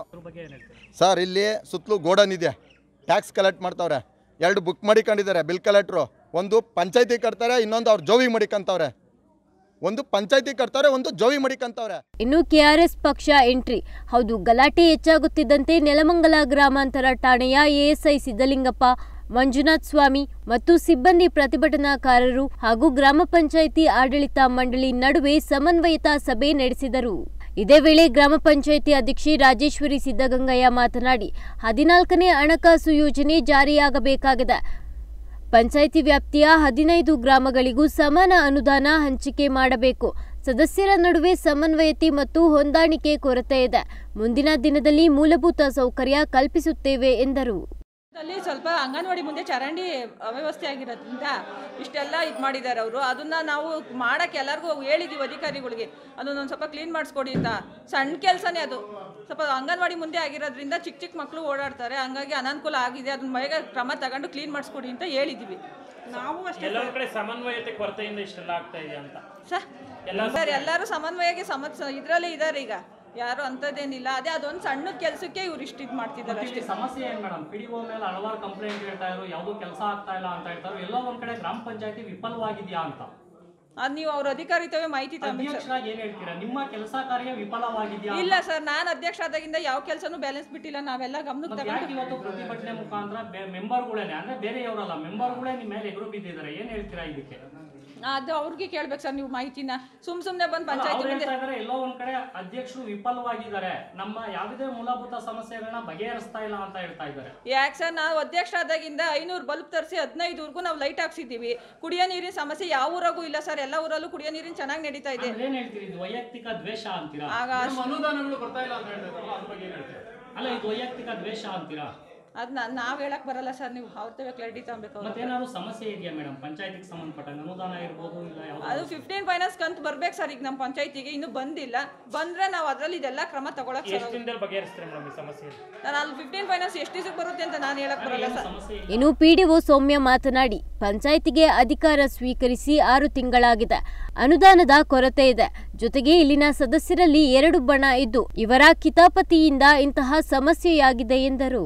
ಸರ್ ಇಲ್ಲಿ ಸುತ್ತಲೂ ಗೋಡನ್ ಇದೆ ಟ್ಯಾಕ್ಸ್ ಕಲೆಕ್ಟ್ ಮಾಡ್ತಾವ್ರೆ ಎರಡು ಬುಕ್ ಮಾಡಿಕೊಂಡಿದ್ದಾರೆ ಬಿಲ್ ಕಲೆಕ್ಟ್ರು ಒಂದು ಪಂಚಾಯತಿ ಕಟ್ತಾರೆ ಇನ್ನೊಂದು ಅವ್ರು ಜೋವಿ ಮಡಿಕಂತವ್ರೆ ಒಂದು ಪಂಚಾಯತಿ ಕಟ್ತಾರೆ ಒಂದು ಜೋವಿ ಮಡಿಕಂತವ್ರೆ ಇನ್ನು ಕೆಆರ್ಎಸ್ ಪಕ್ಷ ಎಂಟ್ರಿ ಹೌದು ಗಲಾಟೆ ಹೆಚ್ಚಾಗುತ್ತಿದ್ದಂತೆ ನೆಲಮಂಗಲ ಗ್ರಾಮಾಂತರ ಠಾಣೆಯ ಎಎಸ್ಐ ಸಿದ್ದಲಿಂಗಪ್ಪ ಮಂಜುನಾಥ್ ಸ್ವಾಮಿ ಮತ್ತು ಸಿಬ್ಬಂದಿ ಪ್ರತಿಭಟನಾಕಾರರು ಹಾಗೂ ಗ್ರಾಮ ಪಂಚಾಯಿತಿ ಆಡಳಿತ ಮಂಡಳಿ ನಡುವೆ ಸಮನ್ವಯತ ಸಭೆ ನಡೆಸಿದರು ಇದೇ ವೇಳೆ ಗ್ರಾಮ ಪಂಚಾಯಿತಿ ಅಧ್ಯಕ್ಷೆ ರಾಜೇಶ್ವರಿ ಸಿದ್ದಗಂಗಯ್ಯ ಮಾತನಾಡಿ ಹದಿನಾಲ್ಕನೇ ಹಣಕಾಸು ಯೋಜನೆ ಜಾರಿಯಾಗಬೇಕಾಗಿದೆ ಪಂಚಾಯಿತಿ ವ್ಯಾಪ್ತಿಯ ಹದಿನೈದು ಗ್ರಾಮಗಳಿಗೂ ಸಮಾನ ಅನುದಾನ ಹಂಚಿಕೆ ಮಾಡಬೇಕು ಸದಸ್ಯರ ನಡುವೆ ಸಮನ್ವಯತೆ ಮತ್ತು ಹೊಂದಾಣಿಕೆ ಕೊರತೆ ಇದೆ ಮುಂದಿನ ದಿನದಲ್ಲಿ ಮೂಲಭೂತ ಸೌಕರ್ಯ ಕಲ್ಪಿಸುತ್ತೇವೆ ಎಂದರು ಅಲ್ಲಿ ಸ್ವಲ್ಪ ಅಂಗನವಾಡಿ ಮುಂದೆ ಚರಂಡಿ ಅವ್ಯವಸ್ಥೆ ಆಗಿರೋದ್ರಿಂದ ಇಷ್ಟೆಲ್ಲ ಇದು ಮಾಡಿದ್ದಾರೆ ಅವರು ಅದನ್ನ ನಾವು ಮಾಡಕ್ಕೆ ಎಲ್ಲರಿಗೂ ಹೇಳಿದೀವಿ ಅಧಿಕಾರಿಗಳಿಗೆ ಅದನ್ನೊಂದು ಸ್ವಲ್ಪ ಕ್ಲೀನ್ ಮಾಡಿಸ್ಕೊಡಿ ಅಂತ ಸಣ್ಣ ಕೆಲಸನೇ ಅದು ಸ್ವಲ್ಪ ಅಂಗನವಾಡಿ ಮುಂದೆ ಆಗಿರೋದ್ರಿಂದ ಚಿಕ್ಕ ಚಿಕ್ಕ ಮಕ್ಕಳು ಓಡಾಡ್ತಾರೆ ಹಂಗಾಗಿ ಅನಾನುಕೂಲ ಆಗಿದೆ ಅದನ್ನ ಬೇಗ ಕ್ರಮ ತಗೊಂಡು ಕ್ಲೀನ್ ಮಾಡಿಸ್ಕೊಡಿ ಅಂತ ಹೇಳಿದ್ದೀವಿ ನಾವು ಅಷ್ಟೇ ಎಲ್ಲೊಂದ್ ಕಡೆ ಸಮನ್ವಯತೆ ಕೊರತೆಯಿಂದ ಇಷ್ಟೆಲ್ಲ ಆಗ್ತಾ ಇದೆ ಅಂತ ಸರ್ ಸರ್ ಎಲ್ಲರೂ ಸಮನ್ವಯಕ್ಕೆ ಸಮಸ್ಯೆ ಇದರಲ್ಲೇ ಇದ್ದಾರೆ ಈಗ ಯಾರು ಅಂಥದ್ದೇನಿಲ್ಲ ಅದೇ ಅದೊಂದು ಸಣ್ಣ ಕೆಲಸಕ್ಕೆ ಇವ್ರು ಇಷ್ಟು ಇದು ಮಾಡ್ತಿದ್ದಾರೆ ಅಷ್ಟೇ ಸಮಸ್ಯೆ ಏನ್ ಮೇಡಮ್ ಪಿ ಡಿ ಒ ಮೇಲೆ ಹಲವಾರು ಕಂಪ್ಲೇಂಟ್ ಹೇಳ್ತಾ ಇದ್ರು ಯಾವ್ದು ಕೆಲಸ ಆಗ್ತಾ ಇಲ್ಲ ಅಂತ ಹೇಳ್ತಾರೆ ಎಲ್ಲೋ ಒಂದ್ ಕಡೆ ಗ್ರಾಮ ಪಂಚಾಯತಿ ವಿಫಲವಾಗಿದ್ಯಾ ಅಂತ ಅದು ನೀವು ಅವ್ರ ಅಧಿಕಾರಿತವೇ ಮಾಹಿತಿ ತಗೊಂಡು ಸರ್ ಅಧ್ಯಕ್ಷರಾಗಿ ಏನ್ ಹೇಳ್ತೀರಾ ನಿಮ್ಮ ಕೆಲಸ ಕಾರ್ಯ ವಿಫಲವಾಗಿದ್ಯಾ ಇಲ್ಲ ಸರ್ ನಾನು ಅಧ್ಯಕ್ಷ ಆದಾಗಿಂದ ಯಾವ ಕೆಲಸನೂ ಬ್ಯಾಲೆನ್ಸ್ ಬಿಟ್ಟಿಲ್ಲ ನಾವೆಲ್ಲ ಗಮನಕ್ಕೆ ಮತ್ತೆ ತಗೊಂಡು ಯಾಕೆ ಇವತ್ತು ಪ್ರತಿಭಟನೆ ಮುಖಾಂತರ ಮೆಂಬರ್ಗಳೇನೆ ಅಂದ್ರೆ ಬೇರೆಯವರಲ್ಲ ಮೆಂಬರ್ಗಳೇ ನಿಮ್ಮ ಮೇಲೆ ಎದುರು ಬಿದ್ದಿದ್ದಾರೆ ಏನ್ ಹೇಳ್ತೀರಾ ಇದಕ್ಕೆ ಅದು ಅವ್ರಿಗೆ ಕೇಳ್ಬೇಕು ಸರ್ ನೀವು ಮಾಹಿತಿನ ಸುಮ್ ಸುಮ್ನೆ ಬಂದು ಪಂಚಾಯತಿ ಅವ್ರು ಮುಂದೆ ಹೇಳ್ತಾ ಇದಾರೆ ಎಲ್ಲೋ ಒಂದ್ ಕಡೆ ಅಧ್ಯಕ್ಷರು ವಿಫಲವಾಗಿದ್ದಾರೆ ನಮ್ಮ ಯಾವುದೇ ಮೂಲಭೂತ ಸಮಸ್ಯೆಗಳನ್ನ ಬಗೆಹರಿಸ್ತಾ ಇಲ್ಲ ಅಂತ ಹೇಳ್ತಾ ಇದ್ದಾರೆ ಯಾಕೆ ಸರ್ ನಾವು ಅಧ್ಯಕ್ಷ ಆದಾಗಿಂದ ಐನೂರು ಬಲ್ಬ್ ತರಿಸಿ ಹದಿನೈದುವರೆಗೂ ನಾವು ಲೈಟ್ ಹಾಕ್ಸಿದ್ದೀವಿ ಕುಡಿಯೋ ನೀರಿನ ಸಮಸ್ಯೆ ಯಾವ ಊರಾಗೂ ಇಲ್ಲ ಸರ್ ಎಲ್ಲ ಊರಲ್ಲೂ ಕುಡಿಯೋ ನೀರಿನ ಚೆನ್ನಾಗಿ ನಡೀತಾ ಇದೆ ಅಂದ್ರೆ ಏನ್ ಹೇಳ್ತೀರಿ ಇದು ವೈಯಕ್ತಿಕ ದ್ವೇಷ ಅಂತೀರಾ ಆಗ ಅನುದಾನಗಳು ಬರ್ತಾ ಇಲ್ಲ ಅಂತ ಹೇಳ್ತಾರಲ್ಲ ಅದ್ರ ಬಗ್ಗೆ ಏನ್ ಹೇಳ್ತೀರಾ ಅಲ್ಲ ಇದು ವೈಯಕ್ತಿಕ ದ್ವೇಷ ಅಂತೀರಾ ಅದನ್ನ ನಾವು ಹೇಳಕ್ ಬರಲ್ಲ ಸರ್ ನೀವು ಅವ್ರ ಕ್ಲಾರಿಟಿ ತಗೊಬೇಕು ಅವ್ರ ಹತ್ರ. ಮತ್ತೇನಾದ್ರು ಸಮಸ್ಯೆ ಇದೆಯಾ ಮೇಡಮ್ ಪಂಚಾಯತಿಗೆ ಸಂಬಂಧಪಟ್ಟಂಗೆ ಅನುದಾನ ಇರ್ಬೋದು ಇಲ್ಲ ಅದು ಯಾವ್ದು ಫಿಫ್ಟೀನ್ ಫೈನಾನ್ಸ್ ಕಂತು ಬರ್ಬೇಕು ಸರ್ ಈಗ ನಮ್ಮ ಪಂಚಾಯತಿಗೆ ಇನ್ನೂ ಬಂದಿಲ್ಲ ಬಂದ್ರೆ ನಾವು ಅದರಲ್ಲಿ ಇದೆಲ್ಲ ಕ್ರಮ ತಗೊಳಕ್ ಸರ್ ಎಷ್ಟು ದಿನದಲ್ಲಿ ಬಗೆಹರಿಸ್ತೀರಾ ಮೇಡಮ್ ಈ ಸಮಸ್ಯೆ ನಾನು ಅಲ್ಲಿ ಫಿಫ್ಟೀನ್ ಫೈನಾನ್ಸ್ ಎಷ್ಟು ದಿವಸಕ್ಕೆ ಬರುತ್ತೆ ಅಂತ ನಾನು ಹೇಳಕ್ ಬರಲ್ಲ ಸರ್ ಸಮಸ್ಯೆ ಇಲ್ಲ. ಇನ್ನು ಪಿಡಿಒ ಸೌಮ್ಯ ಮಾತನಾಡಿ ಪಂಚಾಯಿತಿಗೆ ಅಧಿಕಾರ ಸ್ವೀಕರಿಸಿ ಆರು ತಿಂಗಳಾಗಿದೆ ಅನುದಾನದ ಕೊರತೆ ಇದೆ ಜೊತೆಗೆ ಇಲ್ಲಿನ ಸದಸ್ಯರಲ್ಲಿ ಎರಡು ಬಣ ಇದ್ದು ಇವರ ಕಿತಾಪತಿಯಿಂದ ಇಂತಹ ಸಮಸ್ಯೆಯಾಗಿದೆ ಎಂದರು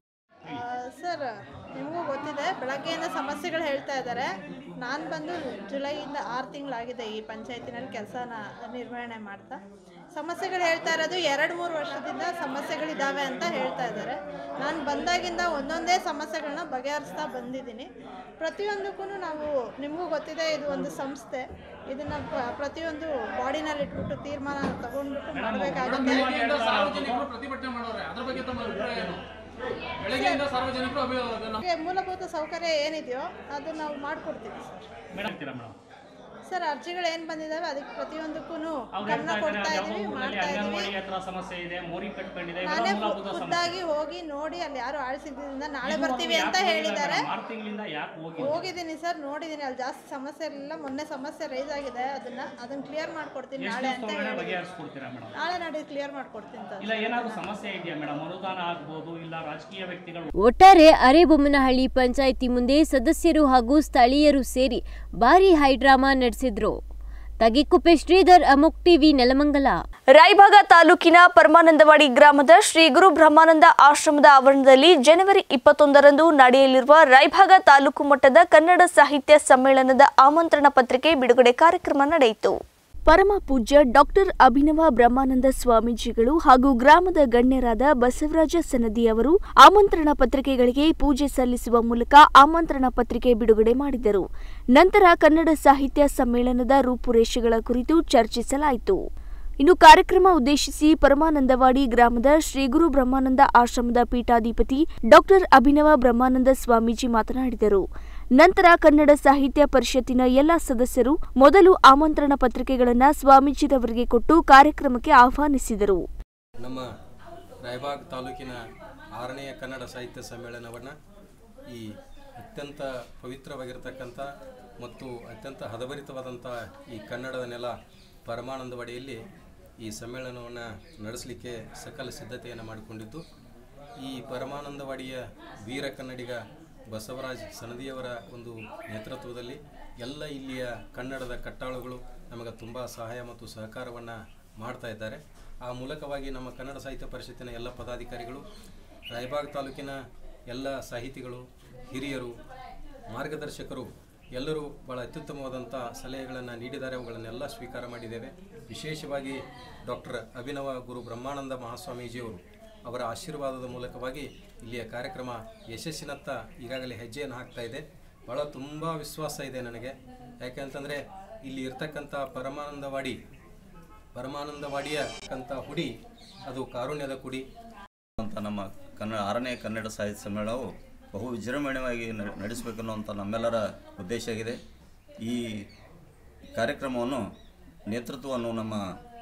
ಸರ್ ನಿಮಗೂ ಗೊತ್ತಿದೆ ಬೆಳಗ್ಗೆಯಿಂದ ಸಮಸ್ಯೆಗಳು ಹೇಳ್ತಾ ಇದ್ದಾರೆ ನಾನು ಬಂದು ಜುಲೈಯಿಂದ ಆರು ತಿಂಗಳಾಗಿದೆ ಈ ಪಂಚಾಯತಿನಲ್ಲಿ ಕೆಲಸನ ನಿರ್ವಹಣೆ ಮಾಡ್ತಾ ಸಮಸ್ಯೆಗಳು ಹೇಳ್ತಾ ಇರೋದು ಎರಡು ಮೂರು ವರ್ಷದಿಂದ ಸಮಸ್ಯೆಗಳಿದ್ದಾವೆ ಅಂತ ಹೇಳ್ತಾ ಇದ್ದಾರೆ ನಾನು ಬಂದಾಗಿಂದ ಒಂದೊಂದೇ ಸಮಸ್ಯೆಗಳನ್ನ ಬಗೆಹರಿಸ್ತಾ ಬಂದಿದ್ದೀನಿ ಪ್ರತಿಯೊಂದಕ್ಕೂ ನಾವು ನಿಮಗೂ ಗೊತ್ತಿದೆ ಇದು ಒಂದು ಸಂಸ್ಥೆ ಇದನ್ನು ಪ್ರತಿಯೊಂದು ಬಾಡಿನಲ್ಲಿ ಇಟ್ಬಿಟ್ಟು ತೀರ್ಮಾನ ತಗೊಂಡ್ಬಿಟ್ಟು ಮಾಡಬೇಕಾಗುತ್ತೆ ಸಾರ್ವಜನಿಕರು ಪ್ರತಿಭಟನೆ ಮಾಡೋರೆ ಅದ್ರ ಬಗ್ಗೆ ತಮ್ಮ ಅಭಿಪ್ರಾಯ ಏನು ಬೆಳಗ್ಗೆಯಿಂದ ಸಾರ್ವಜನಿಕರು ಅಭಿ- ನಮ್ಮ ನಮಗೆ ಮೂಲಭೂತ ಸೌಕರ್ಯ ಏನಿದೆಯೋ ಅದು ನಾವು ಮಾಡಿಕೊಡ್ತೀವಿ ಸರ್ ಮೇಡಮ್ ಹೇಳ್ತೀರಾ ಮೇಡಮ್ ಸರ್ ಅರ್ಜಿಗಳು ಏನು ಬಂದಿದ್ದಾವೆ ಅದಕ್ಕೆ ಪ್ರತಿಯೊಂದಕ್ಕೂ ಅವ್ರು ಗಮನ ಹೇಳ್ತಾ ಇದ್ದಾರೆ ಕೊಡ್ತಾ ಯಾವ್ದೋ ಇದೀವಿ ಊರಲ್ಲಿ ಮಾಡ್ತಾ ಇದೀವಿ ಅಂಗನವಾಡಿ ಹತ್ರ ಸಮಸ್ಯೆ ಇದೆ ಮೋರಿ ಕಟ್ಕೊಂಡಿದೆ ಇವೆಲ್ಲ ನಾನೇ ಮೂಲಭೂತ ಸಮಸ್ಯೆ ಖುದ್ದಾಗಿ ಹೋಗಿ ನೋಡಿ ಅಲ್ಲಿ ಯಾರು ಆಳ್ಸಿದ್ದಿಂದ ನಾಳೆ ಇದು ಬರ್ತೀವಿ ಯಾಕೆ ಅಂತ ಹೋಗಿಲ್ಲ ಹೇಳಿದ್ದಾರೆ ಮೇಡಮ್? ಆರು ತಿಂಗಳಿಂದ ಯಾಕೆ ಹೋಗಿ ಹೋಗಿದ್ದೀನಿ ಸರ್ ನೋಡಿದ್ದೀನಿ ಅಲ್ಲಿ ಜಾಸ್ತಿ ಸಮಸ್ಯೆ ಇರಲಿಲ್ಲ ಮೊನ್ನೆ ಸಮಸ್ಯೆ ರೈಸ್ ಆಗಿದೆ ಅದನ್ನ ಅದನ್ನ ಕ್ಲಿಯರ್ ಮಾಡ್ಕೊಡ್ತೀನಿ ಎಷ್ಟು ನಾಳೆ ದಿವಸ ಅಂತ ಒಳಗಡೆ ಹೇಳಿ ಬಗೆಹರಿಸ್ಕೊಡ್ತೀರಾ ಮೇಡಮ್ ನಾಳೆ ನಾಳೆ ಕ್ಲಿಯರ್ ಮಾಡ್ಕೊಡ್ತೀನಿ ಸರ್ ಇಲ್ಲ ಏನಾದ್ರು ಸಮಸ್ಯೆ ಇದೆಯಾ ಮೇಡಮ್ ಅನುದಾನ ಆಗ್ಬೋದು ಇಲ್ಲ ರಾಜಕೀಯ ವ್ಯಕ್ತಿಗಳು ಒಟ್ಟಾರೆ ಅರೇಬೊಮ್ಮನಹಳ್ಳಿ ಪಂಚಾಯಿತಿ ಮುಂದೆ ಸದಸ್ಯರು ಹಾಗೂ ಸ್ಥಳೀಯರು ಸೇರಿ ಭಾರಿ ಹೈಡ್ರಾಮಾ ನಡೆಸಿದ್ರು ತಗಿಕುಪ್ಪೆ ಶ್ರೀಧರ್ ಅಮುಕ್ ಟಿವಿ ನೆಲಮಂಗಲ ರಾಯಭಾಗ ತಾಲೂಕಿನ ಪರಮಾನಂದವಾಡಿ ಗ್ರಾಮದ ಶ್ರೀ ಗುರು ಬ್ರಹ್ಮಾನಂದ ಆಶ್ರಮದ ಆವರಣದಲ್ಲಿ ಜನವರಿ ಇಪ್ಪತ್ತೊಂದರಂದು ನಡೆಯಲಿರುವ ರಾಯಭಾಗ ತಾಲೂಕು ಮಟ್ಟದ ಕನ್ನಡ ಸಾಹಿತ್ಯ ಸಮ್ಮೇಳನದ ಆಮಂತ್ರಣ ಪತ್ರಿಕೆ ಬಿಡುಗಡೆ ಕಾರ್ಯಕ್ರಮ ನಡೆಯಿತು ಪರಮ ಪೂಜ್ಯ ಡಾಕ್ಟರ್ ಅಭಿನವ ಬ್ರಹ್ಮಾನಂದ ಸ್ವಾಮೀಜಿಗಳು ಹಾಗೂ ಗ್ರಾಮದ ಗಣ್ಯರಾದ ಬಸವರಾಜ ಸನದಿ ಅವರು ಆಮಂತ್ರಣ ಪತ್ರಿಕೆಗಳಿಗೆ ಪೂಜೆ ಸಲ್ಲಿಸುವ ಮೂಲಕ ಆಮಂತ್ರಣ ಪತ್ರಿಕೆ ಬಿಡುಗಡೆ ಮಾಡಿದರು ನಂತರ ಕನ್ನಡ ಸಾಹಿತ್ಯ ಸಮ್ಮೇಳನದ ರೂಪುರೇಷೆಗಳ ಕುರಿತು ಚರ್ಚಿಸಲಾಯಿತು ಇನ್ನು ಕಾರ್ಯಕ್ರಮ ಉದ್ದೇಶಿಸಿ ಪರಮಾನಂದವಾಡಿ ಗ್ರಾಮದ ಶ್ರೀ ಗುರು ಬ್ರಹ್ಮಾನಂದ ಆಶ್ರಮದ ಪೀಠಾಧಿಪತಿ ಡಾಕ್ಟರ್ ಅಭಿನವ ಬ್ರಹ್ಮಾನಂದ ಸ್ವಾಮೀಜಿ ಮಾತನಾಡಿದರು ನಂತರ ಕನ್ನಡ ಸಾಹಿತ್ಯ ಪರಿಷತ್ತಿನ ಎಲ್ಲ ಸದಸ್ಯರು ಮೊದಲು ಆಮಂತ್ರಣ ಪತ್ರಿಕೆಗಳನ್ನು ಸ್ವಾಮೀಜಿರವರಿಗೆ ಕೊಟ್ಟು ಕಾರ್ಯಕ್ರಮಕ್ಕೆ ಆಹ್ವಾನಿಸಿದರು ನಮ್ಮ ರಾಯಬಾಗ್ ತಾಲೂಕಿನ ಆರನೆಯ ಕನ್ನಡ ಸಾಹಿತ್ಯ ಸಮ್ಮೇಳನವನ್ನು ಈ ಅತ್ಯಂತ ಪವಿತ್ರವಾಗಿರ್ತಕ್ಕಂಥ ಮತ್ತು ಅತ್ಯಂತ ಹದಭರಿತವಾದಂಥ ಈ ಕನ್ನಡದ ನೆಲ ಪರಮಾನಂದವಾಡಿಯಲ್ಲಿ ಈ ಸಮ್ಮೇಳನವನ್ನು ನಡೆಸಲಿಕ್ಕೆ ಸಕಲ ಸಿದ್ಧತೆಯನ್ನು ಮಾಡಿಕೊಂಡಿದ್ದು ಈ ಪರಮಾನಂದವಾಡಿಯ ವೀರ ಕನ್ನಡಿಗ ಬಸವರಾಜ್ ಸನದಿಯವರ ಒಂದು ನೇತೃತ್ವದಲ್ಲಿ ಎಲ್ಲ ಇಲ್ಲಿಯ ಕನ್ನಡದ ಕಟ್ಟಾಳುಗಳು ನಮಗೆ ತುಂಬ ಸಹಾಯ ಮತ್ತು ಸಹಕಾರವನ್ನು ಮಾಡ್ತಾ ಇದ್ದಾರೆ ಆ ಮೂಲಕವಾಗಿ ನಮ್ಮ ಕನ್ನಡ ಸಾಹಿತ್ಯ ಪರಿಷತ್ತಿನ ಎಲ್ಲ ಪದಾಧಿಕಾರಿಗಳು ರಾಯಬಾಗ್ ತಾಲೂಕಿನ ಎಲ್ಲ ಸಾಹಿತಿಗಳು ಹಿರಿಯರು ಮಾರ್ಗದರ್ಶಕರು ಎಲ್ಲರೂ ಭಾಳ ಅತ್ಯುತ್ತಮವಾದಂಥ ಸಲಹೆಗಳನ್ನು ನೀಡಿದ್ದಾರೆ ಅವುಗಳನ್ನೆಲ್ಲ ಸ್ವೀಕಾರ ಮಾಡಿದ್ದೇವೆ ವಿಶೇಷವಾಗಿ ಡಾಕ್ಟರ್ ಅಭಿನವ ಗುರು ಬ್ರಹ್ಮಾನಂದ ಮಹಾಸ್ವಾಮೀಜಿಯವರು ಅವರ ಆಶೀರ್ವಾದದ ಮೂಲಕವಾಗಿ ಇಲ್ಲಿಯ ಕಾರ್ಯಕ್ರಮ ಯಶಸ್ಸಿನತ್ತ ಈಗಾಗಲೇ ಹೆಜ್ಜೆಯನ್ನು ಹಾಕ್ತಾ ಇದೆ ಭಾಳ ತುಂಬ ವಿಶ್ವಾಸ ಇದೆ ನನಗೆ ಯಾಕೆಂತಂದರೆ ಇಲ್ಲಿ ಇರ್ತಕ್ಕಂಥ ಪರಮಾನಂದವಾಡಿ ಪರಮಾನಂದವಾಡಿಯ ಕಂಥ ಹುಡಿ ಅದು ಕಾರುಣ್ಯದ ಕುಡಿ ಅಂತ ನಮ್ಮ ಕನ್ನಡ ಆರನೇ ಕನ್ನಡ ಸಾಹಿತ್ಯ ಸಮ್ಮೇಳನವು ಬಹು ವಿಜೃಂಭಣೆಯಾಗಿ ನ- ನಡೆಸಬೇಕನ್ನುವಂಥ ನಮ್ಮೆಲ್ಲರ ಉದ್ದೇಶ ಆಗಿದೆ ಈ ಕಾರ್ಯಕ್ರಮವನ್ನು ನೇತೃತ್ವವನ್ನು ನಮ್ಮ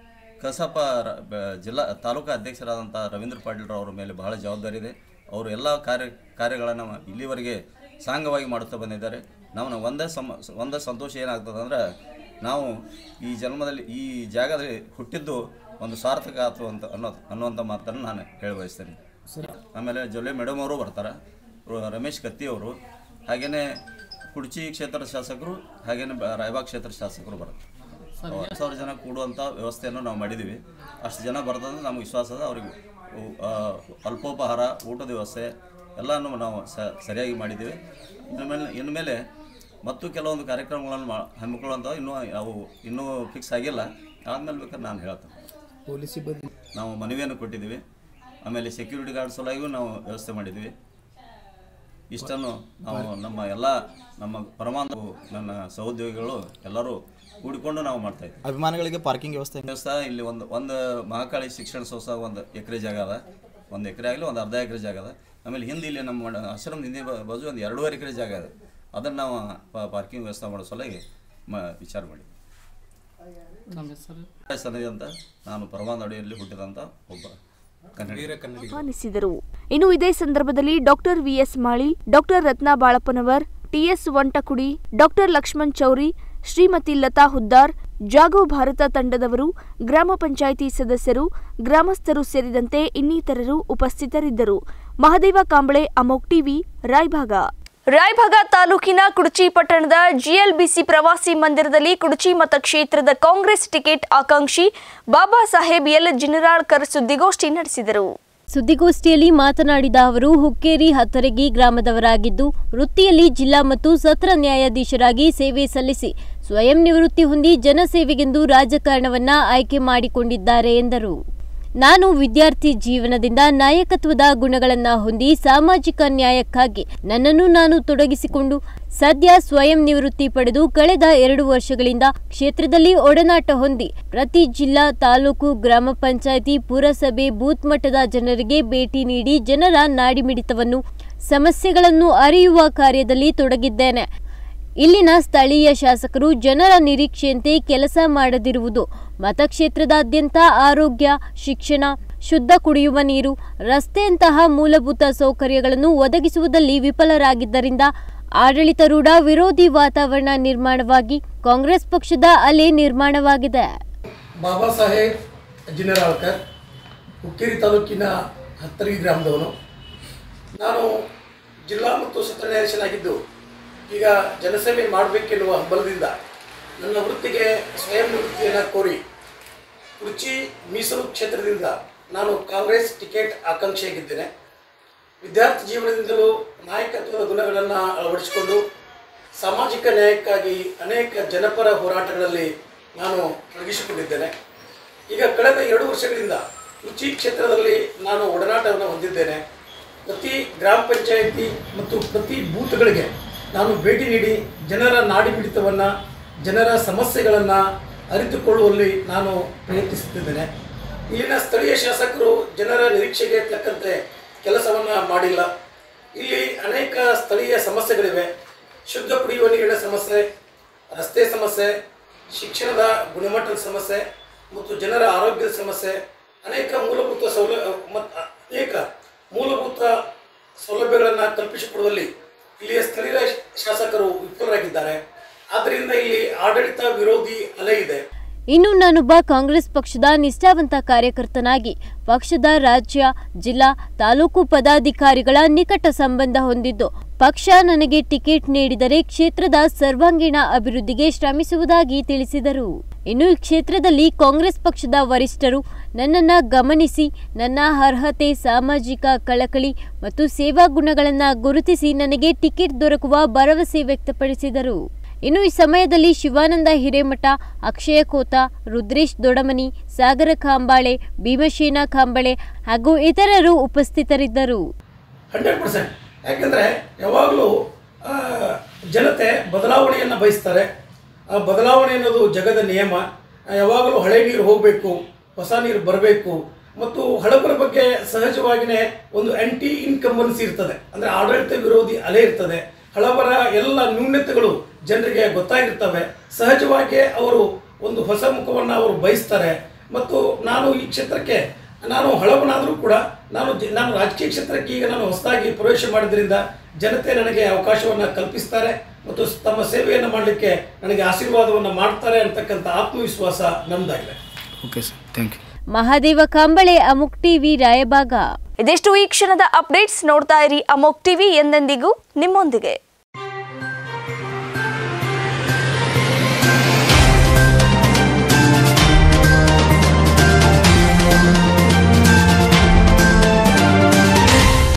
ಕಸಾಪ ರ- ಬ- ಜಿಲ್ಲಾ ತಾಲೂಕಾ ಅಧ್ಯಕ್ಷರಾದಂಥ ರವೀಂದ್ರ ಪಾಟೀಲ್ ಅವರ ಮೇಲೆ ಬಹಳ ಜವಾಬ್ದಾರಿ ಇದೆ ಅವರು ಎಲ್ಲ ಕಾರ್ಯ ಕಾರ್ಯಗಳನ್ನು ಇಲ್ಲಿವರೆಗೆ ಸಾಂಗವಾಗಿ ಮಾಡುತ್ತಾ ಬಂದಿದ್ದಾರೆ ನಾವು ಒಂದೇ ಸಮ ಒಂದೇ ಸಂತೋಷ ಏನಾಗ್ತದೆ ಅಂದ್ರೆ ನಾವು ಈ ಜನ್ಮದಲ್ಲಿ ಈ ಜಾಗದಲ್ಲಿ ಹುಟ್ಟಿದ್ದು ಒಂದು ಸಾರ್ಥಕ ಆಯ್ತು ಅಂತ ಅನ್ನೋ ಅನ್ನುವಂಥ ಮಾತನ್ನು ನಾನು ಹೇಳಿ ಬಯಸ್ತೇನೆ ಆಮೇಲೆ ಜೊಲ್ಲೆ ಮೇಡಮ್ ಅವರು ಬರ್ತಾರೆ ರ- ರಮೇಶ್ ಕತ್ತಿ ಅವರು ಹಾಗೆಯೇ ಕುಡ್ಚಿ ಕ್ಷೇತ್ರದ ಶಾಸಕರು ಹಾಗೆಯೇ ಬ- ರಾಯಬಾಗ್ ಕ್ಷೇತ್ರದ ಶಾಸಕರು ಬರ್ತಾರೆ ಹತ್ತು ಸಾವಿರ ಜನ ಕೂಡುವಂಥ ವ್ಯವಸ್ಥೆಯನ್ನು ನಾವು ಮಾಡಿದ್ದೀವಿ ಅಷ್ಟು ಜನ ಬರ್ತಂದ್ರೆ ನಮ್ಗೆ ವಿಶ್ವಾಸ ಅದ ಅವ್ರಿಗೆ ಉ- ಆ, ಅಲ್ಪೋಪಹಾರ ಊಟದ ವ್ಯವಸ್ಥೆ ಎಲ್ಲನೂ ನಾವು ಸ- ಸರಿಯಾಗಿ ಮಾಡಿದ್ದೀವಿ ಇನ್ಮೇಲೆ ಇನ್ಮೇಲೆ ಮತ್ತು ಕೆಲವೊಂದು ಕಾರ್ಯಕ್ರಮಗಳನ್ನು ಮಾ ಹಮ್ಮಿಕೊಳ್ಳುವಂಥ ಇನ್ನೂ ಅವು ಇನ್ನೂ ಫಿಕ್ಸ್ ಆಗಿಲ್ಲ ಆದಮೇಲೆ ಬೇಕಾದ್ರೆ ನಾನು ಹೇಳ್ತೇನೆ ಪೊಲೀಸ್ ಸಿಬ್ಬಂದಿ ನಾವು ಮನವಿಯನ್ನು ಕೊಟ್ಟಿದ್ದೀವಿ ಆಮೇಲೆ ಸೆಕ್ಯೂರಿಟಿ ಗಾರ್ಡ್ ಸಲುವಾಗಿಯೂ ನಾವು ವ್ಯವಸ್ಥೆ ಮಾಡಿದ್ದೀವಿ ಇಷ್ಟನ್ನು ನಾವು ನಮ್ಮ ಎಲ್ಲ ನಮ್ಮ ಪರಮಾಂತ ನನ್ನ ಸಹೋದ್ಯೋಗಿಗಳು ಎಲ್ಲರೂ ಕೂಡಿಕೊಂಡು ನಾವು ಮಾಡ್ತಾ ಇದ್ದೀವಿ ಅಭಿಮಾನಿಗಳಿಗೆ ಪಾರ್ಕಿಂಗ್ ವ್ಯವಸ್ಥೆ ವ್ಯವಸ್ಥೆ ಇಲ್ಲಿ ಒಂದು ಒಂದು ಮಹಾಕಾಳಿ ಶಿಕ್ಷಣ ಸಂಸ್ಥೆ ಒಂದು ಎಕರೆ ಜಾಗ ಅದ ಒಂದು ಎಕರೆ ಆಗಲಿ ಒಂದು ಅರ್ಧ ಎಕರೆ ಜಾಗ ಅದ ಆಮೇಲೆ ಹಿಂದೆ ಇಲ್ಲಿ ನಮ್ಮ ಮಡ- ಆಶ್ರಮದ ಹಿಂದೆ ಬ- ಬಾಜು ಒಂದು ಎರಡೂವರೆ ಎಕರೆ ಜಾಗ ಇದೆ ಅದನ್ನು ನಾವು ಪಾರ್ಕಿಂಗ್ ವ್ಯವಸ್ಥೆ ಮಾಡೋ ಸಲುವಾಗಿ ಮ ವಿಚಾರ ಮಾಡಿ ಸನದಿ ಅಂತ ನಾನು ಪರಮಾನಡಿಯಲ್ಲಿ ಹುಟ್ಟಿದಂಥ ಒಬ್ಬ ಕನ್ನಡ ಆಹ್ವಾನಿಸಿದರು ಇನ್ನು ಇದೇ ಸಂದರ್ಭದಲ್ಲಿ doctor V S Mali doctor Ratna Balappanavar T S Vantakudi doctor Lakshman Chauri Shrimati Lata Huddar Jago Bharat ತಂಡದವರು ಗ್ರಾಮ ಪಂಚಾಯಿತಿ ಸದಸ್ಯರು ಗ್ರಾಮಸ್ಥರು ಸೇರಿದಂತೆ ಇನ್ನಿತರರು ಉಪಸ್ಥಿತರಿದ್ದರು ಮಹದೇವ ಕಾಂಬಳೆ ಅಮೋಕ್ ಟಿವಿ ರಾಯಭಾಗ ರಾಯಭಾಗ ತಾಲೂಕಿನ ಕುಡಚಿ ಪಟ್ಟಣದ ಜಿಎಲ್ಬಿಸಿ ಪ್ರವಾಸಿ ಮಂದಿರದಲ್ಲಿ ಕುಡಚಿ ಮತಕ್ಷೇತ್ರದ ಕಾಂಗ್ರೆಸ್ ಟಿಕೆಟ್ ಆಕಾಂಕ್ಷಿ ಬಾಬಾ ಸಾಹೇಬ್ ಎಲ್ ಜಿನರಾಳ್ಕರ್ ಸುದ್ದಿಗೋಷ್ಠಿ ನಡೆಸಿದರು ಸುದ್ದಿಗೋಷ್ಠಿಯಲ್ಲಿ ಮಾತನಾಡಿದ ಅವರು ಹುಕ್ಕೇರಿ ಹತ್ತರಗಿ ಗ್ರಾಮದವರಾಗಿದ್ದು ವೃತ್ತಿಯಲ್ಲಿ ಜಿಲ್ಲಾ ಮತ್ತು ಸತ್ರ ನ್ಯಾಯಾಧೀಶರಾಗಿ ಸೇವೆ ಸಲ್ಲಿಸಿ ಸ್ವಯಂ ನಿವೃತ್ತಿ ಹೊಂದಿ ಜನಸೇವೆಗೆಂದು ರಾಜಕಾರಣವನ್ನ ಆಯ್ಕೆ ಮಾಡಿಕೊಂಡಿದ್ದಾರೆ ಎಂದರು ನಾನು ವಿದ್ಯಾರ್ಥಿ ಜೀವನದಿಂದ ನಾಯಕತ್ವದ ಗುಣಗಳನ್ನು ಹೊಂದಿ ಸಾಮಾಜಿಕ ನ್ಯಾಯಕ್ಕಾಗಿ ನನ್ನನ್ನು ನಾನು ತೊಡಗಿಸಿಕೊಂಡು ಸದ್ಯ ಸ್ವಯಂ ನಿವೃತ್ತಿ ಪಡೆದು ಕಳೆದ ಎರಡು ವರ್ಷಗಳಿಂದ ಕ್ಷೇತ್ರದಲ್ಲಿ ಒಡನಾಟ ಹೊಂದಿ ಪ್ರತಿ ಜಿಲ್ಲಾ ತಾಲೂಕು ಗ್ರಾಮ ಪಂಚಾಯಿತಿ ಪುರಸಭೆ ಬೂತ್ ಮಟ್ಟದ ಜನರಿಗೆ ಭೇಟಿ ನೀಡಿ ಜನರ ನಾಡಿಮಿಡಿತವನ್ನು ಸಮಸ್ಯೆಗಳನ್ನು ಅರಿಯುವ ಕಾರ್ಯದಲ್ಲಿ ತೊಡಗಿದ್ದೇನೆ ಇಲ್ಲಿನ ಸ್ಥಳೀಯ ಶಾಸಕರು ಜನರ ನಿರೀಕ್ಷೆಯಂತೆ ಕೆಲಸ ಮಾಡದಿರುವುದು ಮತಕ್ಷೇತ್ರದಾದ್ಯಂತ ಆರೋಗ್ಯ ಶಿಕ್ಷಣ ಶುದ್ಧ ಕುಡಿಯುವ ನೀರು ರಸ್ತೆಯಂತಹ ಮೂಲಭೂತ ಸೌಕರ್ಯಗಳನ್ನು ಒದಗಿಸುವುದಲ್ಲಿ ವಿಫಲರಾಗಿದ್ದರಿಂದ ಆಡಳಿತಾರೂಢ ವಿರೋಧಿ ವಾತಾವರಣ ನಿರ್ಮಾಣವಾಗಿ ಕಾಂಗ್ರೆಸ್ ಪಕ್ಷದ ಅಲೆ ನಿರ್ಮಾಣವಾಗಿದೆ ಬಾಬಾ ಸಾಹೇಬ್ ಜಿನರಾಳ್ಕರ್ ಹುಕ್ಕೇರಿ ತಾಲೂಕಿನ ಹತ್ತರಿ ಗ್ರಾಮದವನು ನಾನು ಜಿಲ್ಲಾ ಮತ್ತು ಸತ್ರ ನ್ಯಾಯಾಧೀಶನಾಗಿದ್ದು ಈಗ ಜನಸೇವೆ ಮಾಡಬೇಕೆನ್ನುವ ಹಂಬಲದಿಂದ ನನ್ನ ವೃತ್ತಿಗೆ ಸ್ವಯಂ ನಿವೃತ್ತಿಯನ್ನು ಕೋರಿ ಕುರ್ಚಿ ಮೀಸಲು ಕ್ಷೇತ್ರದಿಂದ ನಾನು ಕಾಂಗ್ರೆಸ್ ಟಿಕೆಟ್ ಆಕಾಂಕ್ಷಿಯಾಗಿದ್ದೇನೆ ವಿದ್ಯಾರ್ಥಿ ಜೀವನದಿಂದಲೂ ನಾಯಕತ್ವದ ಗುಣಗಳನ್ನು ಅಳವಡಿಸಿಕೊಂಡು ಸಾಮಾಜಿಕ ನ್ಯಾಯಕ್ಕಾಗಿ ಅನೇಕ ಜನಪರ ಹೋರಾಟಗಳಲ್ಲಿ ನಾನು ತೊಡಗಿಸಿಕೊಂಡಿದ್ದೇನೆ ಈಗ ಕಳೆದ ಎರಡು ವರ್ಷಗಳಿಂದ ಕೃಷಿ ಕ್ಷೇತ್ರದಲ್ಲಿ ನಾನು ಒಡನಾಟವನ್ನು ಹೊಂದಿದ್ದೇನೆ ಪ್ರತಿ ಗ್ರಾಮ ಪಂಚಾಯಿತಿ ಮತ್ತು ಪ್ರತಿ ಬೂತ್ಗಳಿಗೆ ನಾನು ಭೇಟಿ ನೀಡಿ ಜನರ ನಾಡಿ ಮಿಡಿತವನ್ನು ಜನರ ಸಮಸ್ಯೆಗಳನ್ನು ಅರಿತುಕೊಳ್ಳುವಲ್ಲಿ ನಾನು ಪ್ರಯತ್ನಿಸುತ್ತಿದ್ದೇನೆ ಇಲ್ಲಿನ ಸ್ಥಳೀಯ ಶಾಸಕರು ಜನರ ನಿರೀಕ್ಷೆಗೆ ತಕ್ಕಂತೆ ಕೆಲಸವನ್ನು ಮಾಡಿಲ್ಲ ಇಲ್ಲಿ ಅನೇಕ ಸ್ಥಳೀಯ ಸಮಸ್ಯೆಗಳಿವೆ ಶುದ್ಧ ಕುಡಿಯುವ ನೀರಿನ ಸಮಸ್ಯೆ ರಸ್ತೆ ಸಮಸ್ಯೆ ಶಿಕ್ಷಣದ ಗುಣಮಟ್ಟದ ಸಮಸ್ಯೆ ಮತ್ತು ಜನರ ಆರೋಗ್ಯದ ಸಮಸ್ಯೆ ಅನೇಕ ಮೂಲಭೂತ ಸೌಲ ಮತ್ತು ಅನೇಕ ಮೂಲಭೂತ ಸೌಲಭ್ಯಗಳನ್ನು ಕಲ್ಪಿಸಿಕೊಡುವಲ್ಲಿ ಇಲ್ಲಿಯ ಸ್ಥಳೀಯ ಶಾಸಕರು ವಿಫಲರಾಗಿದ್ದಾರೆ ಆದ್ದರಿಂದ ಇಲ್ಲಿ ಆಡಳಿತ ವಿರೋಧಿ ಅಲೆ ಇದೆ ಇನ್ನು ನಾನೊಬ್ಬ ಕಾಂಗ್ರೆಸ್ ಪಕ್ಷದ ನಿಷ್ಠಾವಂತ ಕಾರ್ಯಕರ್ತನಾಗಿ ಪಕ್ಷದ ರಾಜ್ಯ ಜಿಲ್ಲಾ ತಾಲೂಕು ಪದಾಧಿಕಾರಿಗಳ ನಿಕಟ ಸಂಬಂಧ ಹೊಂದಿದ್ದು ಪಕ್ಷ ನನಗೆ ಟಿಕೆಟ್ ನೀಡಿದರೆ ಕ್ಷೇತ್ರದ ಸರ್ವಾಂಗೀಣ ಅಭಿವೃದ್ಧಿಗೆ ಶ್ರಮಿಸುವುದಾಗಿ ತಿಳಿಸಿದರು ಇನ್ನು ಈ ಕ್ಷೇತ್ರದಲ್ಲಿ ಕಾಂಗ್ರೆಸ್ ಪಕ್ಷದ ವರಿಷ್ಠರು ನನ್ನನ್ನು ಗಮನಿಸಿ ನನ್ನ ಅರ್ಹತೆ ಸಾಮಾಜಿಕ ಕಳಕಳಿ ಮತ್ತು ಸೇವಾ ಗುಣಗಳನ್ನು ಗುರುತಿಸಿ ನನಗೆ ಟಿಕೆಟ್ ದೊರಕುವ ಭರವಸೆ ವ್ಯಕ್ತಪಡಿಸಿದರು ಇನ್ನು ಈ ಸಮಯದಲ್ಲಿ ಶಿವಾನಂದ ಹಿರೇಮಠ ಅಕ್ಷಯ ಕೋತ ರುದ್ರೇಶ್ ದೊಡಮನಿ ಸಾಗರ ಕಾಂಬಾಳೆ ಭೀಮಶೇನ ಕಾಂಬಳೆ ಹಾಗೂ ಇತರರು ಉಪಸ್ಥಿತರಿದ್ದರು ಹಂಡ್ರೆಡ್ ಪರ್ಸೆಂಟ್ ಯಾಕೆಂದರೆ ಯಾವಾಗಲೂ ಆ, ಜನತೆ ಬದಲಾವಣೆಯನ್ನು ಬಯಸ್ತಾರೆ ಆ ಬದಲಾವಣೆ ಅನ್ನೋದು ಜಗದ ನಿಯಮ ಆ, ಯಾವಾಗಲೂ ಹಳೆ ನೀರು ಹೋಗಬೇಕು ಹೊಸ ನೀರು ಬರಬೇಕು ಮತ್ತು ಹಳಬರ ಬಗ್ಗೆ ಸಹಜವಾಗಿಯೇ ಒಂದು ಆಂಟಿ ಇನ್ಕಂಬನ್ಸಿ ಇರ್ತದೆ ಅಂದರೆ ಆಡಳಿತ ವಿರೋಧಿ ಅಲೆ ಇರ್ತದೆ ಹಳಬರ ಎಲ್ಲ ನ್ಯೂನ್ಯತೆಗಳು ಜನರಿಗೆ ಗೊತ್ತಾಗಿರ್ತವೆ ಸಹಜವಾಗಿ ಅವರು ಒಂದು ಹೊಸ ಮುಖವನ್ನು ಅವರು ಬಯಸ್ತಾರೆ ಮತ್ತು ನಾನು ಈ ಕ್ಷೇತ್ರಕ್ಕೆ ನಾನು ಹಳಬನಾದರೂ ಕೂಡ ನಾನು ಜ- ನಾನು ರಾಜಕೀಯ ಕ್ಷೇತ್ರಕ್ಕೆ ಈಗ ನಾನು ಹೊಸದಾಗಿ ಪ್ರವೇಶ ಮಾಡಿದ್ರಿಂದ ಜನತೆ ನನಗೆ ಅವಕಾಶವನ್ನು ಕಲ್ಪಿಸ್ತಾರೆ ಮತ್ತು ಸ್- ತಮ್ಮ ಸೇವೆಯನ್ನು ಮಾಡಲಿಕ್ಕೆ ನನಗೆ ಆಶೀರ್ವಾದವನ್ನು ಮಾಡ್ತಾರೆ ಅಂತಕ್ಕಂಥ ಆತ್ಮವಿಶ್ವಾಸ ನಮ್ಮದಾಗಿದೆ okay sir thank you Mahadeva Kamble Amuk TV Raybag ಇದೆಷ್ಟು ಈ ಕ್ಷಣದ ಅಪ್ಡೇಟ್ಸ್ ನೋಡ್ತಾ ಇರಿ ಅಮೋಕ್ ಟಿವಿ ಎಂದೆಂದಿಗೂ ನಿಮ್ಮೊಂದಿಗೆ